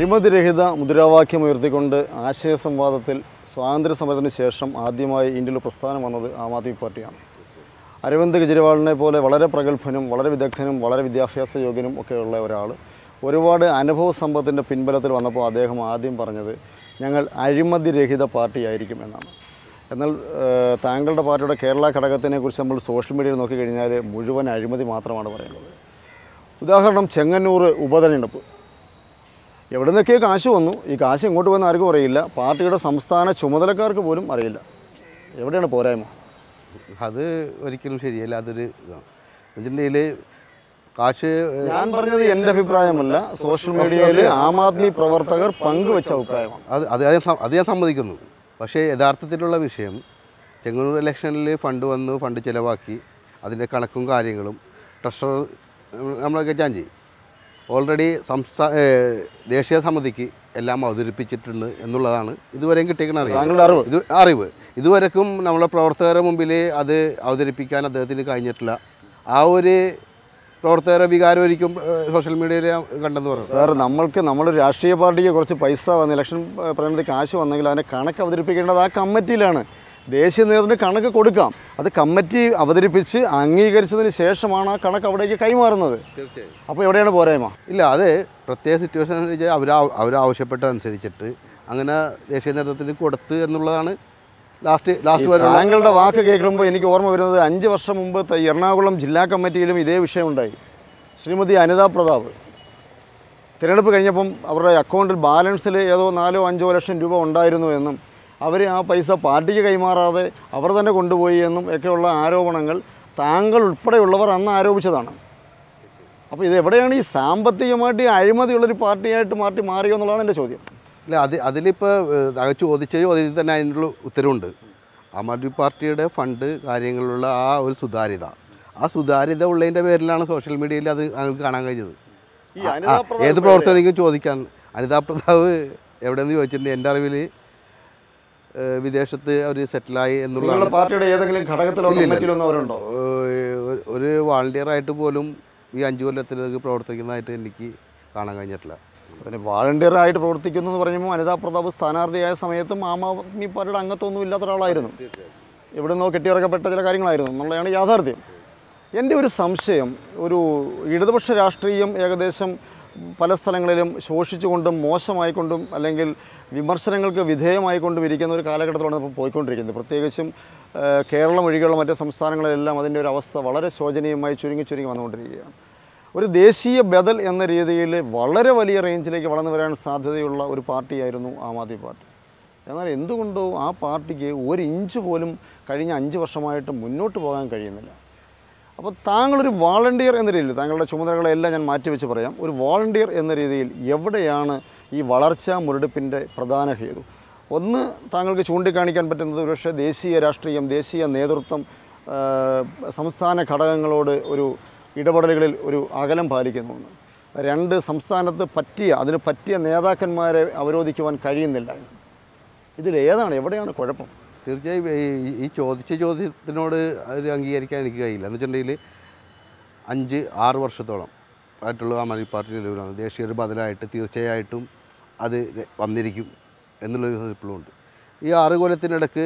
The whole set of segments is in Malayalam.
അഴിമതിരഹിത മുദ്രാവാക്യം ഉയർത്തിക്കൊണ്ട് ആശയ സംവാദത്തിൽ സ്വാതന്ത്ര്യ സമരത്തിന് ശേഷം ആദ്യമായി ഇന്ത്യയിൽ പ്രസ്ഥാനം വന്നത് ആം ആദ്മി പാർട്ടിയാണ് അരവിന്ദ് കെജ്രിവാളിനെ പോലെ വളരെ പ്രഗത്ഭനും വളരെ വിദഗ്ധനും വളരെ വിദ്യാഭ്യാസ യോഗ്യനും ഒക്കെയുള്ള ഒരാൾ ഒരുപാട് അനുഭവ സമ്പത്തിൻ്റെ പിൻബലത്തിൽ വന്നപ്പോൾ അദ്ദേഹം ആദ്യം പറഞ്ഞത് ഞങ്ങൾ അഴിമതിരഹിത പാർട്ടിയായിരിക്കും എന്നാണ് എന്നാൽ ഏഹ്, താങ്കളുടെ പാർട്ടിയുടെ കേരള ഘടകത്തിനെ കുറിച്ച് നമ്മൾ സോഷ്യൽ മീഡിയയിൽ നോക്കിക്കഴിഞ്ഞാൽ മുഴുവൻ അഴിമതി മാത്രമാണ് പറയുന്നത് ഉദാഹരണം ചെങ്ങന്നൂർ ഉപതെരഞ്ഞെടുപ്പ് എവിടെ നിന്നൊക്കെയോ കാശ് വന്നു ഈ കാശ് എങ്ങോട്ട് വന്ന് ആർക്കും അറിയില്ല പാർട്ടിയുടെ സംസ്ഥാന ചുമതലക്കാർക്ക് പോലും അറിയില്ല എവിടെയാണ് പോരായ്മ അത് ഒരിക്കലും ശരിയല്ല അതൊരു ഇതാണ് വെച്ചിട്ടുണ്ടെങ്കിൽ കാശ് ഏഹ്, ഞാൻ പറഞ്ഞത് എൻ്റെ അഭിപ്രായമല്ല സോഷ്യൽ മീഡിയയിൽ ആം ആദ്മി പ്രവർത്തകർ പങ്കുവെച്ച അഭിപ്രായമാണ് അത് അത് ഞാൻ സം- അത് ഞാൻ സമ്മതിക്കുന്നു പക്ഷേ യഥാർത്ഥത്തിലുള്ള വിഷയം ചെങ്ങന്നൂർ ഇലക്ഷനിൽ ഫണ്ട് വന്നു ഫണ്ട് ചിലവാക്കി അതിൻ്റെ കണക്കും കാര്യങ്ങളും ട്രഷറർ നമ്മളൊക്കെ ചാഞ്ചി ഓൾറെഡി സംസ്ഥാന ദേശീയ സമിതിക്ക് എല്ലാം അവതരിപ്പിച്ചിട്ടുണ്ട് എന്നുള്ളതാണ് ഇതുവരെയും കിട്ടിയിരിക്കുന്ന അറിയാം താങ്കളുടെ അറിവ് ഇത് അറിവ് ഇതുവരെക്കും നമ്മളെ പ്രവർത്തകരുടെ മുമ്പിൽ അത് അവതരിപ്പിക്കാൻ അദ്ദേഹത്തിന് കഴിഞ്ഞിട്ടില്ല ആ ഒരു പ്രവർത്തകരുടെ വികാരം ഒരിക്കും സോഷ്യൽ മീഡിയയിൽ കണ്ടെന്ന് പറഞ്ഞു സാർ നമ്മൾക്ക് നമ്മൾ രാഷ്ട്രീയ പാർട്ടിക്ക് കുറച്ച് പൈസ വന്ന് ഇലക്ഷൻ പ്രചരണത്തിൽ കാശ് വന്നെങ്കിൽ അതിൻ്റെ കണക്ക് അവതരിപ്പിക്കേണ്ടത് ആ കമ്മിറ്റിയിലാണ് ദേശീയ നേതൃത്വത്തിന് കണക്ക് കൊടുക്കാം അത് കമ്മിറ്റി അവതരിപ്പിച്ച് അംഗീകരിച്ചതിന് ശേഷമാണ് ആ കണക്ക് അവിടേക്ക് കൈമാറുന്നത് തീർച്ചയായും അപ്പോൾ എവിടെയാണ് പോരായ്മ ഇല്ല അത് പ്രത്യേക സിറ്റുവേഷൻ അനുസരിച്ച് അവർ അവർ ആവശ്യപ്പെട്ടതനുസരിച്ചിട്ട് അങ്ങനെ ദേശീയ നേതൃത്വത്തിന് കൊടുത്ത് എന്നുള്ളതാണ് ലാസ്റ്റ് ലാസ്റ്റ് വരെ താങ്കളുടെ വാക്ക് കേൾക്കുമ്പോൾ എനിക്ക് ഓർമ്മ വരുന്നത് അഞ്ച് വർഷം മുമ്പ് ത- എറണാകുളം ജില്ലാ കമ്മിറ്റിയിലും ഇതേ വിഷയമുണ്ടായി ശ്രീമതി അനിത പ്രതാപ് തിരഞ്ഞെടുപ്പ് കഴിഞ്ഞപ്പം അവരുടെ അക്കൗണ്ടിൽ ബാലൻസിൽ ഏതോ നാലോ അഞ്ചോ ലക്ഷം രൂപ ഉണ്ടായിരുന്നു എന്നും അവർ ആ പൈസ പാർട്ടിക്ക് കൈമാറാതെ അവർ തന്നെ കൊണ്ടുപോയി എന്നും ഒക്കെയുള്ള ആരോപണങ്ങൾ താങ്കൾ ഉൾപ്പെടെയുള്ളവർ അന്ന് ആരോപിച്ചതാണ് അപ്പോൾ ഇത് എവിടെയാണ് ഈ സാമ്പത്തികമായിട്ട് ഈ അഴിമതിയുള്ളൊരു പാർട്ടിയായിട്ട് പാർട്ടി മാറിയോ എന്നുള്ളതാണ് എൻ്റെ ചോദ്യം ഇല്ല അത് അതിലിപ്പോൾ അത് ചോദിച്ച ചോദ്യത്തിൽ തന്നെ അതിനുള്ള ഉത്തരവുണ്ട് ആം ആദ്മി പാർട്ടിയുടെ ഫണ്ട് കാര്യങ്ങളിലുള്ള ആ ഒരു സുതാര്യത ആ സുതാര്യത ഉള്ളതിൻ്റെ പേരിലാണ് സോഷ്യൽ മീഡിയയിൽ അത് ഞങ്ങൾക്ക് കാണാൻ കഴിഞ്ഞത് ഈ ആ, അനിതാ പ്രതാപ് ഏത് പ്രവർത്തകനിക്കും ചോദിക്കാൻ അനിതാ പ്രതാപ് എവിടെയെന്ന് ചോദിച്ചിട്ടുണ്ട് എൻ്റെ അറിവിൽ ഏഹ്, വിദേശത്ത് അവർ സെറ്റിലായി എന്നുള്ള നിങ്ങളുടെ പാർട്ടിയുടെ ഏതെങ്കിലും ഘടകത്തിലോ കമ്മിറ്റിയിലോ ഒന്നും അവരുണ്ടോ ഒരു- ഒരു വാളണ്ടിയർ ആയിട്ട് പോലും ഈ അഞ്ചു കൊല്ലത്തിലേക്ക് പ്രവർത്തിക്കുന്നതായിട്ട് എനിക്ക് കാണാൻ കഴിഞ്ഞിട്ടില്ല പിന്നെ വാളണ്ടിയർ ആയിട്ട് പ്രവർത്തിക്കുന്നു എന്ന് പറയുമ്പോൾ അനിതാ പ്രതാപ് സ്ഥാനാർത്ഥിയായ സമയത്തും ആം ആദ്മി പാർട്ടിയുടെ അംഗത്വമൊന്നും ഇല്ലാത്ത ഒരാളായിരുന്നു എവിടെ നിന്നോ കെട്ടിയിറക്കപ്പെട്ട ചില കാര്യങ്ങളായിരുന്നു എന്നുള്ളതാണ് യാഥാർത്ഥ്യം എൻ്റെ ഒരു സംശയം ഒരു ഇടതുപക്ഷ രാഷ്ട്രീയം ഏകദേശം പല സ്ഥലങ്ങളിലും ശോഷിച്ചുകൊണ്ടും മോശമായിക്കൊണ്ടും അല്ലെങ്കിൽ വിമർശനങ്ങൾക്ക് വിധേയമായിക്കൊണ്ടും ഇരിക്കുന്ന ഒരു കാലഘട്ടത്തിലാണ് ഇപ്പോൾ പോയിക്കൊണ്ടിരിക്കുന്നത് പ്രത്യേകിച്ചും ആ, കേരളം ഒഴികെയുള്ള മറ്റ് സംസ്ഥാനങ്ങളിലെല്ലാം അതിൻ്റെ ഒരു അവസ്ഥ വളരെ ശോചനീയമായി ചുരുങ്ങി ചുരുങ്ങി വന്നുകൊണ്ടിരിക്കുകയാണ് ഒരു ദേശീയ ബദൽ എന്ന രീതിയിൽ വളരെ വലിയ റേഞ്ചിലേക്ക് വളർന്നു വരാൻ സാധ്യതയുള്ള ഒരു പാർട്ടിയായിരുന്നു ആം ആദ്മി പാർട്ടി എന്നാൽ എന്തുകൊണ്ടോ ആ പാർട്ടിക്ക് ഒരു ഇഞ്ച് പോലും കഴിഞ്ഞ അഞ്ച് വർഷമായിട്ട് മുന്നോട്ട് പോകാൻ കഴിയുന്നില്ല അപ്പോൾ താങ്കളൊരു വാളണ്ടിയർ എന്ന രീതിയിൽ താങ്കളുടെ ചുമതലകളെല്ലാം ഞാൻ മാറ്റിവെച്ച് പറയാം ഒരു വാളണ്ടിയർ എന്ന രീതിയിൽ എവിടെയാണ് ഈ വളർച്ചാ മുരടിപ്പിൻ്റെ പ്രധാന ഹേതു ഒന്ന് താങ്കൾക്ക് ചൂണ്ടിക്കാണിക്കാൻ പറ്റുന്നത് ഒരുപക്ഷെ ദേശീയ രാഷ്ട്രീയം ദേശീയ നേതൃത്വം ആ, സംസ്ഥാന ഘടകങ്ങളോട് ഒരു ഇടപെടലുകളിൽ ഒരു അകലം പാലിക്കുന്നുണ്ട് രണ്ട് സംസ്ഥാനത്ത് പറ്റിയ അതിന് പറ്റിയ നേതാക്കന്മാരെ അവരോധിക്കുവാൻ കഴിയുന്നില്ല ഇതിലേതാണ് എവിടെയാണ് കുഴപ്പം തീർച്ചയായും ഈ- ഈ ചോദിച്ച ചോദ്യത്തിനോട് ഒരു അംഗീകരിക്കാൻ എനിക്ക് കഴിയില്ല എന്ന് വെച്ചിട്ടുണ്ടെങ്കിൽ അഞ്ച് ആറ് വർഷത്തോളം ആയിട്ടുള്ള ആം ആദ്മി പാർട്ടി നിലവിലാണ് ദേശീയ ഒരു ബദലായിട്ട് തീർച്ചയായിട്ടും അത് ര- വന്നിരിക്കും എന്നുള്ളൊരു ഇപ്പോഴും ഉണ്ട് ഈ ആറ് കൊല്ലത്തിനിടക്ക്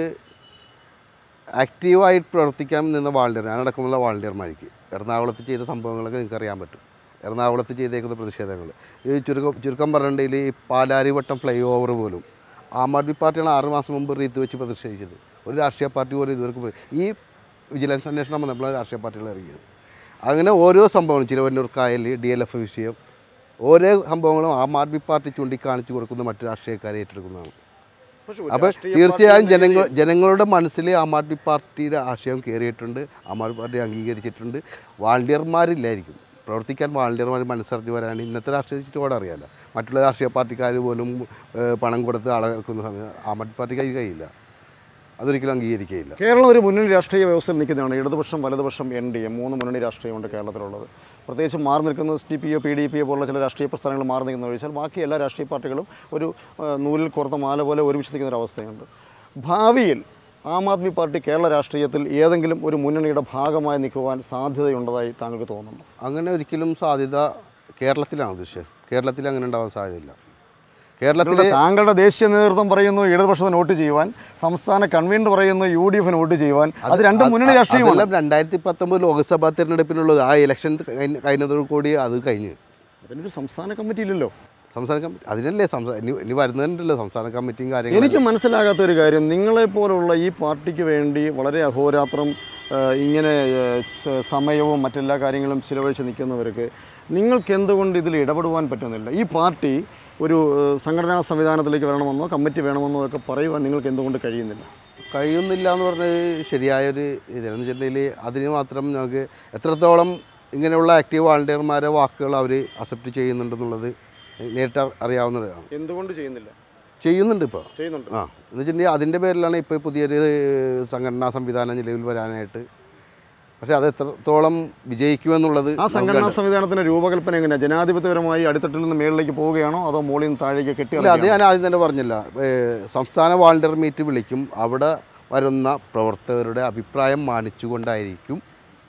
ആക്റ്റീവായിട്ട് പ്രവർത്തിക്കാൻ നിന്ന വാളണ്ടിയർ ഞാനടക്കമുള്ള വാളണ്ടിയർമാർക്ക് എറണാകുളത്ത് ചെയ്ത സംഭവങ്ങളൊക്കെ നിങ്ങൾക്ക് അറിയാൻ പറ്റും എറണാകുളത്ത് ചെയ്തേക്കുന്ന പ്രതിഷേധങ്ങൾ ഈ ചുരുക്കം ചുരുക്കം പറഞ്ഞിട്ടുണ്ടെങ്കിൽ ഈ പാലാരിവട്ടം ഫ്ലൈ ഓവർ പോലും ആം ആദ്മി പാർട്ടിയാണ് ആറ് മാസം മുമ്പ് റീത്ത് വെച്ച് പ്രതിഷേധിച്ചത് ഒരു രാഷ്ട്രീയ പാർട്ടി പോലും ഇതുവരെ പോയി- ഈ വിജിലൻസ് അന്വേഷണം വന്നപ്പോഴാണ് രാഷ്ട്രീയ പാർട്ടികൾ ഇറങ്ങിയത് അങ്ങനെ ഓരോ സംഭവങ്ങളും ചിലവന്നൂർ കായൽ ഡി എൽ എഫ് വിഷയം ഓരോ സംഭവങ്ങളും ആം ആദ്മി പാർട്ടി ചൂണ്ടിക്കാണിച്ചു കൊടുക്കുന്ന മറ്റു രാഷ്ട്രീയക്കാരെ ഏറ്റെടുക്കുന്നതാണ് അപ്പോൾ തീർച്ചയായും ജനങ്ങൾ ജനങ്ങളുടെ മനസ്സിൽ ആം ആദ്മി പാർട്ടിയുടെ ആശയം കയറിയിട്ടുണ്ട് ആം ആദ്മി പാർട്ടി അംഗീകരിച്ചിട്ടുണ്ട് വാളണ്ടിയർമാരില്ലായിരിക്കും പ്രവർത്തിക്കാൻ വാളണ്ടിയർമാർ മനസ്സറിഞ്ഞ് വരാൻ ഇന്നത്തെ രാഷ്ട്രീയ ചുറ്റുപാട് അറിയാമല്ലോ മറ്റുള്ള രാഷ്ട്രീയ പാർട്ടിക്കാർ പോലും ഏഹ്, പണം കൊടുത്ത് ആളെ ഇറക്കുന്ന സമയം ആം ആദ്മി പാർട്ടിക്ക് അത് കഴിയില്ല അതൊരിക്കലും അംഗീകരിക്കുകയില്ല കേരളം ഒരു മുന്നണി രാഷ്ട്രീയ വ്യവസ്ഥയിൽ നിൽക്കുന്നതാണ് ഇടതുപക്ഷം വലതുപക്ഷം എൻ ഡി എ മൂന്ന് മുന്നണി രാഷ്ട്രീയമുണ്ട് കേരളത്തിലുള്ളത് പ്രത്യേകിച്ച് മാറി നിൽക്കുന്ന S D P O P D P O പോലുള്ള ചില രാഷ്ട്രീയ പ്രസ്ഥാനങ്ങൾ മാറി നിൽക്കുന്ന ഒഴിച്ചാൽ ബാക്കി എല്ലാ രാഷ്ട്രീയ പാർട്ടികളും ഒരു ആ, നൂലിൽ കോർത്ത മാല പോലെ ഒരുമിച്ച് നിൽക്കുന്ന ഒരു അവസ്ഥയുണ്ട് ഭാവിയിൽ ആം ആദ്മി പാർട്ടി കേരള രാഷ്ട്രീയത്തിൽ ഏതെങ്കിലും ഒരു മുന്നണിയുടെ ഭാഗമായി നിൽക്കുവാൻ സാധ്യതയുള്ളതായി താങ്കൾക്ക് തോന്നുന്നു അങ്ങനെ ഒരിക്കലും സാധ്യത കേരളത്തിലാണ് ദൃശ്യം കേരളത്തിൽ അങ്ങനെ ഉണ്ടാവാൻ സാധ്യതയില്ല കേരളത്തിൽ നിങ്ങളുടെ താങ്കളുടെ ദേശീയ നേതൃത്വം പറയുന്നു ഇടതുപക്ഷത്തിന് വോട്ട് ചെയ്യുവാൻ സംസ്ഥാന കൺവീനർ പറയുന്നു യു ഡി എഫിന് വോട്ട് ചെയ്യുവാൻ അത് രണ്ടും മുന്നണി രാഷ്ട്രീയമാണ് അതെല്ലാം രണ്ടായിരത്തി പത്തൊമ്പത് ലോക്സഭാ തിരഞ്ഞെടുപ്പിനുള്ളത് ആ ഇലക്ഷൻ കഴിഞ്ഞ- കഴിഞ്ഞതോടു കൂടി അത് കഴിഞ്ഞു അതിനൊരു സംസ്ഥാന കമ്മിറ്റി ഇല്ലല്ലോ സംസ്ഥാന കമ്മിറ്റി അതിനല്ലേ സംസ്ഥാന ഇനി ഇനി വരുന്നതിൻ്റെല്ലോ സംസ്ഥാന കമ്മിറ്റിയും കാര്യങ്ങളും എനിക്ക് മനസ്സിലാകാത്ത ഒരു കാര്യം നിങ്ങളെ പോലുള്ള ഈ പാർട്ടിക്ക് വേണ്ടി വളരെ അഹോരാത്രം ആ, ഇങ്ങനെ ആ, സ- സമയവും മറ്റെല്ലാ കാര്യങ്ങളും ചിലവഴിച്ച് നിൽക്കുന്നവർക്ക് നിങ്ങൾക്ക് എന്തുകൊണ്ട് ഇതിൽ ഇടപെടുവാൻ പറ്റുന്നില്ല ഈ പാർട്ടി ഒരു ആ, സംഘടനാ സംവിധാനത്തിലേക്ക് വരണമെന്നോ കമ്മിറ്റി വേണമെന്നോ ഒക്കെ പറയുവാൻ നിങ്ങൾക്ക് എന്തുകൊണ്ട് കഴിയുന്നില്ല കഴിയുന്നില്ല എന്ന് പറഞ്ഞത് ശരിയായൊരു ഇതെന്ന് വെച്ചിട്ടുണ്ടെങ്കിൽ അതിന് മാത്രം നമുക്ക് എത്രത്തോളം ഇങ്ങനെയുള്ള ആക്റ്റീവ് വാളണ്ടിയർമാരെ വാക്കുകൾ അവർ അക്സെപ്റ്റ് ചെയ്യുന്നുണ്ടെന്നുള്ളത് നേരിട്ട് അറിയാവുന്നതാണ് എന്തുകൊണ്ട് ചെയ്യുന്നില്ല ചെയ്യുന്നുണ്ട് ഇപ്പോൾ ചെയ്യുന്നുണ്ട് ആ എന്ന് വെച്ചിട്ടുണ്ടെങ്കിൽ അതിൻ്റെ പേരിലാണ് ഇപ്പോൾ പുതിയൊരു സംഘടനാ സംവിധാനം നിലവിൽ വരാനായിട്ട് പക്ഷേ അത് എത്രത്തോളം വിജയിക്കുമെന്നുള്ളത് ആ സംഘടനാ സംവിധാനത്തിന്റെ രൂപകൽപ്പന എങ്ങനെയാണ് ജനാധിപത്യപരമായി അടിത്തട്ടിൽ നിന്ന് മേളിലേക്ക് പോവുകയാണോ അതോ മുകളിൽ നിന്ന് താഴേക്ക് കെട്ടി ഇല്ല അത് ഞാൻ ആദ്യം തന്നെ പറഞ്ഞില്ല ഏ, സംസ്ഥാന വാളണ്ടിയർ മീറ്റ് വിളിക്കും അവിടെ വരുന്ന പ്രവർത്തകരുടെ അഭിപ്രായം മാനിച്ചുകൊണ്ടായിരിക്കും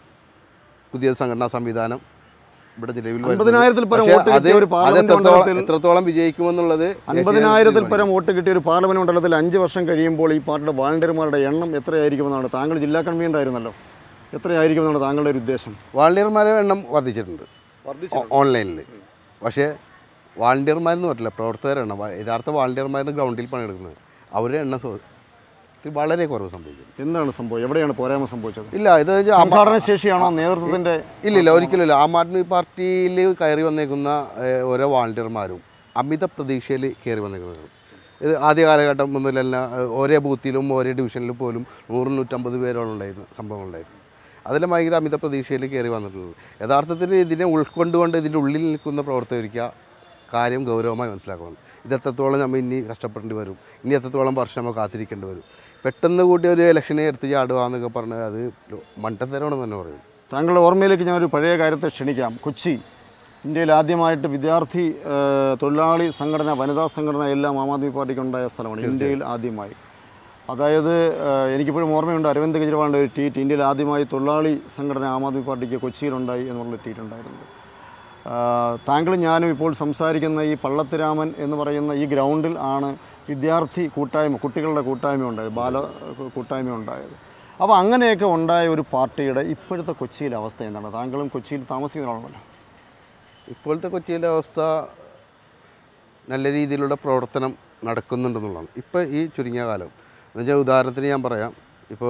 പുതിയ സംഘടനാ സംവിധാനം ഇവിടെ നിലവിൽ വരുന്നത്. അൻപതിനായിരത്തിൽ പരം പക്ഷേ വോട്ട് അത് കിട്ടിയ ഒരു അത് പാർലമെന്റ് എത്രത്തോളം മണ്ഡലത്തിൽ എത്രത്തോളം വിജയിക്കുമെന്നുള്ളത് അൻപതിനായിരത്തിൽ പരം വോട്ട് കിട്ടിയ ഒരു പാർലമെന്റ് മണ്ഡലത്തിൽ അഞ്ച് വർഷം കഴിയുമ്പോൾ ഈ പാർട്ടിയുടെ വാളണ്ടിയർമാരുടെ എണ്ണം എത്രയായിരിക്കുമെന്നാണ് താങ്കൾ ജില്ലാ കൺവീനർ ആയിരുന്നല്ലോ എത്രയായിരിക്കുമെന്നാണ് താങ്കളുടെ ഒരു ഉദ്ദേശം വാളണ്ടിയർമാരുടെ എണ്ണം വർദ്ധിച്ചിട്ടുണ്ട് വർദ്ധിച്ചു ഓ- ഓൺലൈനിൽ പക്ഷേ വാളണ്ടിയർമാരെന്ന് പറ്റില്ല പ്രവർത്തകരെണ്ണം വ- യഥാർത്ഥ വാളണ്ടിയർമാരുടെ ഗ്രൗണ്ടിൽ പണിയെടുക്കുന്നത് അവരുടെ എണ്ണം സ്വ- ഇത് വളരെ കുറവ് സംഭവിക്കുന്നു എന്താണ് സംഭവം എവിടെയാണ് പോരായ്മ സംഭവിച്ചത് ഇല്ല ഇത് വെച്ചാൽ ആം- സംഘാടന ശേഷിയാണോ നേതൃത്വത്തിന്റെ ഇല്ലില്ല ഒരിക്കലില്ല ആം ആദ്മി പാർട്ടിയിൽ കയറി വന്നേക്കുന്ന ഏഹ്, ഓരോ വാളണ്ടിയർമാരും അമിത പ്രതീക്ഷയിൽ കയറി വന്നേക്കുന്നത് ഇത് ആദ്യ കാലഘട്ടം മുതലെല്ലാം ഏഹ്, ഓരോ ബൂത്തിലും ഓരോ ഡിവിഷനിലും പോലും നൂറ് നൂറ്റമ്പത് പേരോളം ഉണ്ടായിരുന്നു സംഭവങ്ങളുണ്ടായിരുന്നു അതെല്ലാം ഭയങ്കര അമിത പ്രതീക്ഷയിൽ കയറി വന്നിട്ടുള്ളത് യഥാർത്ഥത്തിൽ ഇതിനെ ഉൾക്കൊണ്ടുകൊണ്ട് ഇതിൻ്റെ ഉള്ളിൽ നിൽക്കുന്ന പ്രവർത്തകർക്ക് കാര്യം ഗൗരവമായി മനസ്സിലാക്കണം ഇത് എത്രത്തോളം നമ്മൾ ഇനി കഷ്ടപ്പെടേണ്ടി വരും ഇനി എത്രത്തോളം വർഷം നമ്മൾ കാത്തിരിക്കേണ്ടി വരും പെട്ടെന്ന് കൂട്ടി ഒരു ഇലക്ഷനെ എടുത്ത് ചാടുക എന്നൊക്കെ പറഞ്ഞാൽ അത് മണ്ടത്തരമാണെന്ന് തന്നെ പറയും താങ്കളുടെ ഓർമ്മയിലേക്ക് ഞാൻ ഒരു പഴയ കാര്യത്തെ ക്ഷണിക്കാം കൊച്ചി ഇന്ത്യയിൽ ആദ്യമായിട്ട് വിദ്യാർത്ഥി ആ, തൊഴിലാളി സംഘടന വനിതാ സംഘടന എല്ലാം ആം ആദ്മി പാർട്ടിക്ക് ഉണ്ടായ സ്ഥലമാണ് ഇന്ത്യയിൽ ആദ്യമായി അതായത് ആ, എനിക്കിപ്പോഴും ഓർമ്മയുണ്ട് അരവിന്ദ് കെജ്രിവാളിൻ്റെ ഒരു ട്വീറ്റ് ഇന്ത്യയിൽ ആദ്യമായി തൊഴിലാളി സംഘടന ആം ആദ്മി പാർട്ടിക്ക് കൊച്ചിയിലുണ്ടായി എന്നുള്ള ട്വീറ്റ് ഉണ്ടായിരുന്നു ആ, താങ്കളും ഞാനും ഇപ്പോൾ സംസാരിക്കുന്ന ഈ പള്ളത്തിരാമൻ എന്ന് പറയുന്ന ഈ ഗ്രൗണ്ടിൽ ആണ് വിദ്യാർത്ഥി കൂട്ടായ്മ കുട്ടികളുടെ കൂട്ടായ്മ ഉണ്ടായത് ബാല കൂട്ടായ്മ ഉണ്ടായത് അപ്പോൾ അങ്ങനെയൊക്കെ ഉണ്ടായ ഒരു പാർട്ടിയുടെ ഇപ്പോഴത്തെ കൊച്ചിയിലെ അവസ്ഥ എന്താണ് താങ്കളും കൊച്ചിയിൽ താമസിക്കുന്ന ആളാണല്ലോ ഇപ്പോഴത്തെ കൊച്ചിയിലെ അവസ്ഥ നല്ല രീതിയിലുള്ള പ്രവർത്തനം നടക്കുന്നുണ്ടെന്നുള്ളതാണ് ഇപ്പോൾ ഈ ചുരുങ്ങിയ കാലം എന്ന് വെച്ചാൽ ഉദാഹരണത്തിന് ഞാൻ പറയാം ഇപ്പോൾ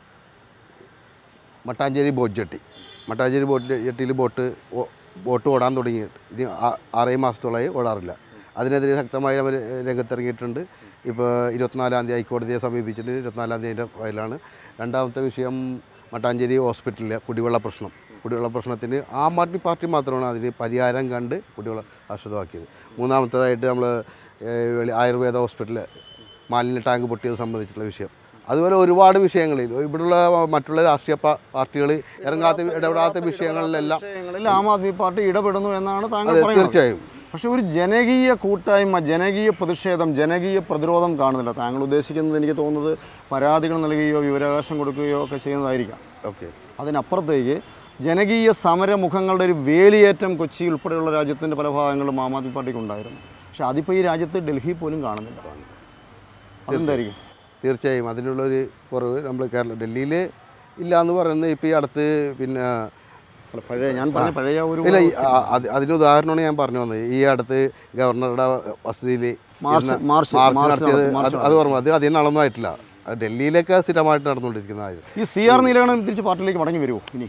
Mattancherry boat jetty Mattancherry boat ജെട്ടിയിൽ ബോട്ട് ഓ- ബോട്ട് ഓടാൻ തുടങ്ങിയിട്ട് ഇനി ആ- ആറേഴ് മാസത്തോളമായി ഓടാറില്ല അതിനെതിരെ ശക്തമായി അവർ രംഗത്തിറങ്ങിയിട്ടുണ്ട് ഇപ്പോൾ ഇരുപത്തിനാലാം തീയതി ഹൈക്കോടതിയെ സമീപിച്ചിട്ട് ഇരുപത്തിനാലാം തീയതിൻ്റെ ഫയലാണ് രണ്ടാമത്തെ വിഷയം മട്ടാഞ്ചേരി ഹോസ്പിറ്റലിലെ കുടിവെള്ള പ്രശ്നം കുടിവെള്ള പ്രശ്നത്തിന് ആം ആദ്മി പാർട്ടി മാത്രമാണ് അതിന് പരിഹാരം കണ്ട് കുടിവെള്ള ആശ്രിതമാക്കിയത് മൂന്നാമത്തേതായിട്ട് നമ്മൾ ആയുർവേദ ഹോസ്പിറ്റലിൽ മാലിന്യ ടാങ്ക് പൊട്ടിയത് സംബന്ധിച്ചുള്ള വിഷയം അതുപോലെ ഒരുപാട് വിഷയങ്ങളിൽ ഇവിടെയുള്ള മറ്റുള്ള രാഷ്ട്രീയ പാർട്ടികൾ ഇറങ്ങാത്ത ഇടപെടാത്ത വിഷയങ്ങളിലെല്ലാം വിഷയങ്ങളിൽ ആം ആദ്മി പാർട്ടി ഇടപെടുന്നു എന്നാണ് താങ്കൾ അതെ പറയുന്നത് തീർച്ചയായും പക്ഷെ ഒരു ജനകീയ കൂട്ടായ്മ ജനകീയ പ്രതിഷേധം ജനകീയ പ്രതിരോധം കാണുന്നില്ല താങ്കൾ ഉദ്ദേശിക്കുന്നത് എനിക്ക് തോന്നുന്നത് പരാതികൾ നൽകുകയോ വിവരാവകാശം കൊടുക്കുകയോ ഒക്കെ ചെയ്യുന്നതായിരിക്കാം ഓക്കെ അതിനപ്പുറത്തേക്ക് ജനകീയ സമരമുഖങ്ങളുടെ ഒരു വേലിയേറ്റം കൊച്ചി ഉൾപ്പെടെയുള്ള രാജ്യത്തിൻ്റെ പല ഭാഗങ്ങളിലും ആം ആദ്മി പാർട്ടിക്ക് ഉണ്ടായിരുന്നു പക്ഷെ അതിപ്പോൾ ഈ രാജ്യത്ത് ഡൽഹി പോലും കാണുന്നില്ല അതെന്തായിരിക്കും തീർച്ചയായും അതിനുള്ളൊരു കുറവ് നമ്മൾ കേരള ഡൽഹിയിൽ ഇല്ല എന്ന് പറയുന്നത് ഇപ്പോൾ ഈ അടുത്ത് പിന്നെ അല്ല, പഴയ ഞാൻ പറഞ്ഞ പഴയ ഒരു ഇല്ല ഈ ആ- അത് അതിന് ഉദാഹരണമാണ് ഞാൻ പറഞ്ഞു വന്നത് ഈ അടുത്ത് ഗവർണറുടെ വസതിയിൽ മാർച്ച് മാർച്ച് മാർച്ച് മാർച്ച് നടത്തിയത് നടത്തി- മാർച്ച് അത് അത് ഓർമ്മ അത് അതിൽ നടന്നതായിട്ടില്ല അത് ഡൽഹിയിലൊക്കെ സ്ഥിരമായിട്ട് നടന്നുകൊണ്ടിരിക്കുന്നതായിരുന്നു ഈ സി ആർ നീലകണ്ഠൻ തിരിച്ച് പാർട്ടിയിലേക്ക് മടങ്ങി വരുമോ ഇനി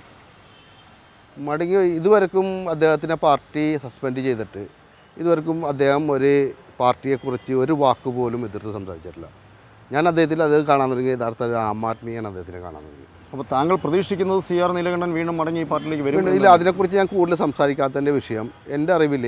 മടങ്ങി ഇതുവരെക്കും അദ്ദേഹത്തിനെ പാർട്ടി സസ്പെൻഡ് ചെയ്തിട്ട് ഇതുവരെക്കും അദ്ദേഹം ഒരു പാർട്ടിയെക്കുറിച്ച് ഒരു വാക്ക് പോലും എതിർത്ത് സംസാരിച്ചിട്ടില്ല ഞാൻ അദ്ദേഹത്തിൽ അത് കാണാൻ തുടങ്ങി യഥാർത്ഥ ഒരു ആം ആദ്മിയാണ് അദ്ദേഹത്തിനെ കാണാൻ തുടങ്ങി അപ്പോൾ താങ്കൾ പ്രതീക്ഷിക്കുന്നത് സി ആർ നീലകണ്ഠൻ വീണ്ടും മടങ്ങി ഈ പാർട്ടിയിലേക്ക് വരും പിന്നെ ഇല്ല അതിനെക്കുറിച്ച് ഞാൻ കൂടുതൽ സംസാരിക്കാത്തതിൻ്റെ വിഷയം എൻ്റെ അറിവിൽ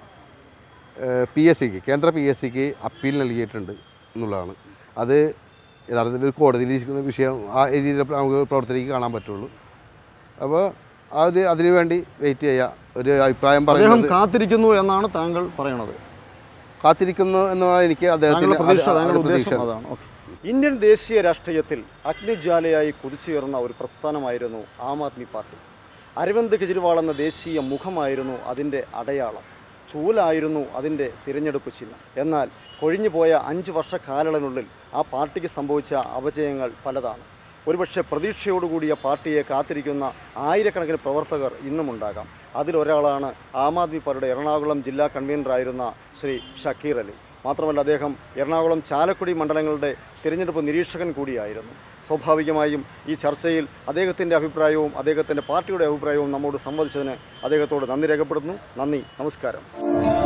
പി എസ് സിക്ക് കേന്ദ്ര പി എസ് സിക്ക് അപ്പീൽ നൽകിയിട്ടുണ്ട് എന്നുള്ളതാണ് അത് യഥാർത്ഥത്തിൽ ഒരു കോടതിയിൽ ഇരിക്കുന്ന വിഷയം ആ രീതിയിൽ നമുക്ക് പ്രവർത്തനയ്ക്ക് കാണാൻ പറ്റുള്ളൂ അപ്പോൾ അത് അതിനു വേണ്ടി വെയിറ്റ് ചെയ്യുക ഒരു അഭിപ്രായം അദ്ദേഹം പറയുന്നത് കാത്തിരിക്കുന്നു എന്നാണ് താങ്കൾ പറയണത് കാത്തിരിക്കുന്നു എന്ന് പറഞ്ഞാൽ എനിക്ക് താങ്കളുടെ അദ്ദേഹത്തിന് പ്രതീക്ഷ അത് താങ്കളുടെ അത് പ്രതീക്ഷ ഉദ്ദേശം അതാണ് ഓക്കെ ഇന്ത്യൻ ദേശീയ രാഷ്ട്രീയത്തിൽ അഗ്നിജ്വാലയായി കുതിച്ചുയർന്ന ഒരു പ്രസ്ഥാനമായിരുന്നു ആം ആദ്മി പാർട്ടി അരവിന്ദ് കെജ്രിവാൾ എന്ന ദേശീയ മുഖമായിരുന്നു അതിൻ്റെ അടയാളം ചൂലായിരുന്നു അതിൻ്റെ തിരഞ്ഞെടുപ്പ് ചിഹ്നം എന്നാൽ കൊഴിഞ്ഞുപോയ അഞ്ച് വർഷ കാലയളവിനുള്ളിൽ ആ പാർട്ടിക്ക് സംഭവിച്ച അപജയങ്ങൾ പലതാണ് ഒരുപക്ഷെ പ്രതീക്ഷയോടുകൂടിയ പാർട്ടിയെ കാത്തിരിക്കുന്ന ആയിരക്കണക്കിന് പ്രവർത്തകർ ഇന്നുമുണ്ടാകാം അതിലൊരാളാണ് ആം ആദ്മി പാർട്ടിയുടെ എറണാകുളം ജില്ലാ കൺവീനറായിരുന്ന ശ്രീ ഷക്കീർ അലി മാത്രമല്ല അദ്ദേഹം എറണാകുളം ചാലക്കുടി മണ്ഡലങ്ങളുടെ തിരഞ്ഞെടുപ്പ് നിരീക്ഷകൻ കൂടിയായിരുന്നു സ്വാഭാവികമായും ഈ ചർച്ചയിൽ അദ്ദേഹത്തിൻ്റെ അഭിപ്രായവും അദ്ദേഹത്തിൻ്റെ പാർട്ടിയുടെ അഭിപ്രായവും നമ്മോട് സംവദിച്ചതിന് അദ്ദേഹത്തോട് നന്ദി രേഖപ്പെടുത്തുന്നു നന്ദി നമസ്കാരം